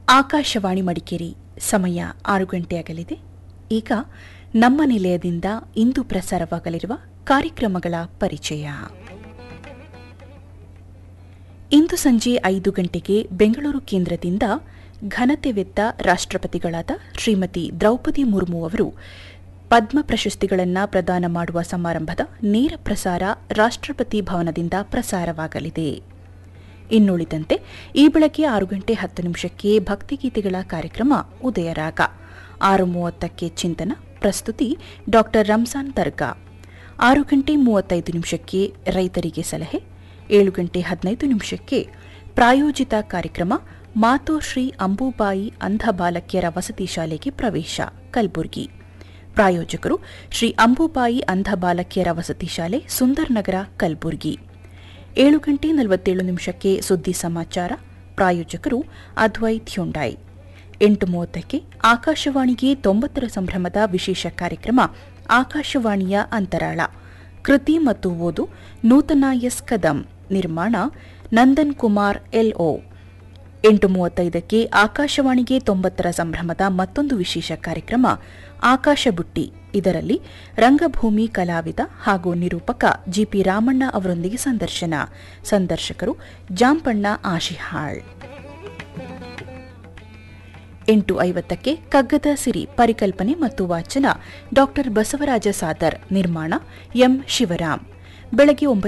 ಆಕಾಶವಾಣಿ ಮಡಿಕೇರಿ ಸಮಯ ಆರು ಗಂಟೆಯಾಗಲಿದೆ ಈಗ ನಮ್ಮ ನಿಲಯದಿಂದ ಇಂದು ಪ್ರಸಾರವಾಗಲಿರುವ ಕಾರ್ಯಕ್ರಮಗಳ ಪರಿಚಯ ಇಂದು ಸಂಜೆ ಐದು ಗಂಟೆಗೆ ಬೆಂಗಳೂರು ಕೇಂದ್ರದಿಂದ ಘನತೆವೆತ್ತ ರಾಷ್ಟ್ರಪತಿಗಳಾದ ಶ್ರೀಮತಿ ದ್ರೌಪದಿ ಮುರ್ಮು ಅವರು ಪದ್ಮ ಪ್ರಶಸ್ತಿಗಳನ್ನು ಪ್ರದಾನ ಮಾಡುವ ಸಮಾರಂಭದ ನೇರ ಪ್ರಸಾರ ರಾಷ್ಟ್ರಪತಿ ಭವನದಿಂದ ಪ್ರಸಾರವಾಗಲಿದೆ ಇನ್ನುಳಿದಂತೆ ಈ ಬೆಳಗ್ಗೆ ಆರು ಗಂಟೆ ಹತ್ತು ನಿಮಿಷಕ್ಕೆ ಭಕ್ತಿಗೀತೆಗಳ ಕಾರ್ಯಕ್ರಮ ಉದಯರಾಗ ಆರು ಮೂವತ್ತಕ್ಕೆ ಚಿಂತನ ಪ್ರಸ್ತುತಿ ಡಾ ರಂಜಾನ್ ದರ್ಗಾ ಆರು ಗಂಟೆ ಮೂವತ್ತೈದು ನಿಮಿಷಕ್ಕೆ ರೈತರಿಗೆ ಸಲಹೆ ಏಳು ಗಂಟೆ ಹದಿನೈದು ನಿಮಿಷಕ್ಕೆ ಪ್ರಾಯೋಜಿತ ಕಾರ್ಯಕ್ರಮ ಮಾತೋ ಶ್ರೀ ಅಂಬುಬಾಯಿ ಅಂಧ ಬಾಲಕಿಯರ ವಸತಿ ಶಾಲೆಗೆ ಪ್ರವೇಶ ಕಲಬುರಗಿ ಪ್ರಾಯೋಜಕರು ಶ್ರೀ ಅಂಬುಬಾಯಿ ಅಂಧ ಬಾಲಕಿಯರ ವಸತಿ ಶಾಲೆ ಸುಂದರ್ ನಗರ ಕಲಬುರಗಿ ಏಳು ಗಂಟೆ ನಲವತ್ತೇಳು ನಿಮಿಷಕ್ಕೆ ಸುದ್ದಿ ಸಮಾಚಾರ ಪ್ರಾಯೋಜಕರು ಅದ್ವೈತ್ ಹ್ಯುಂಡಾಯ್ ಎಂಟು ಮೂವತ್ತಕ್ಕೆ ಆಕಾಶವಾಣಿಗೆ ತೊಂಬತ್ತರ ಸಂಭ್ರಮದ ವಿಶೇಷ ಕಾರ್ಯಕ್ರಮ ಆಕಾಶವಾಣಿಯ ಅಂತರಾಳ ಕೃತಿ ಮತ್ತು ಓದು ನೂತನ ಎಸ್ ಕದಂ ನಿರ್ಮಾಣ ನಂದನ್ ಕುಮಾರ್ ಎಲ್ಒ ಎಂಟು ಮೂವತ್ತೈದಕ್ಕೆ ಆಕಾಶವಾಣಿಗೆ ತೊಂಬತ್ತರ ಸಂಭ್ರಮದ ಮತ್ತೊಂದು ವಿಶೇಷ ಕಾರ್ಯಕ್ರಮ ಆಕಾಶ ಬುಟ್ಟಿ ಇದರಲ್ಲಿ ರಂಗಭೂಮಿ ಕಲಾವಿದ ಹಾಗೂ ನಿರೂಪಕ ಜಿಪಿ ರಾಮಣ್ಣ ಅವರೊಂದಿಗೆ ಸಂದರ್ಶನ ಸಂದರ್ಶಕರು ಜಾಂಪಣ್ಣ ಆಶಿಹಾಳ್ ಎಂಟು ಐವತ್ತಕ್ಕೆ ಕಗ್ಗದ ಸಿರಿ ಪರಿಕಲ್ಪನೆ ಮತ್ತು ವಾಚನ ಡಾ ಬಸವರಾಜ ಸಾದರ್ ನಿರ್ಮಾಣ ಎಂ ಶಿವರಾಮ್ ಬೆಳಗ್ಗೆ ಒಂಬತ್ತು